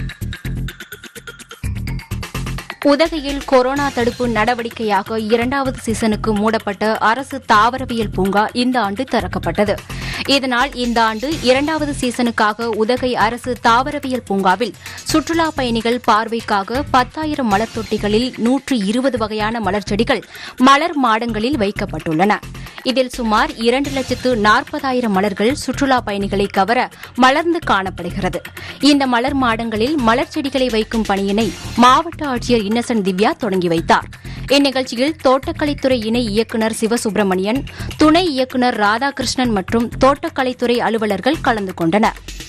உதகையில் கொரோனா தடுப்பு நடவடிக்கையாக இரண்டாவது சீசனுக்கு மூடப்பட்ட அரசு தாவரவியல் பூங்கா இந்த ஆண்டு திறக்கப்பட்டது இதனால் இந்த ஆண்டு இரண்டாவது சீசனுக்காக உதகை அரசு தாவரவியல் பூங்காவில் சுற்றுலா பயணிகள் பார்வைக்காக பத்தாயிரம் மலர் தொட்டிகளில் நூற்று இருபது வகையான மலர் செடிகள் மலர் மாடங்களில் வைக்கப்பட்டுள்ளன இதில் சுமார் இரண்டு லட்சத்து நாற்பதாயிரம் மலர்கள் சுற்றுலா பயணிகளை கவர மலர்ந்து காணப்படுகிறது இந்த மலர் மாடங்களில் மலர் செடிகளை வைக்கும் பணியினை மாவட்ட ஆட்சியர் இன்னசென்ட் திவ்யா தொடங்கி வைத்தார் இந்நிகழ்ச்சியில் தோட்டக்கலைத்துறை இணை இயக்குநர் சிவசுப்பிரமணியன் துணை இயக்குநர் ராதாகிருஷ்ணன் மற்றும் தோட்டக்கலைத்துறை அலுவலர்கள் கலந்து கொண்டனர்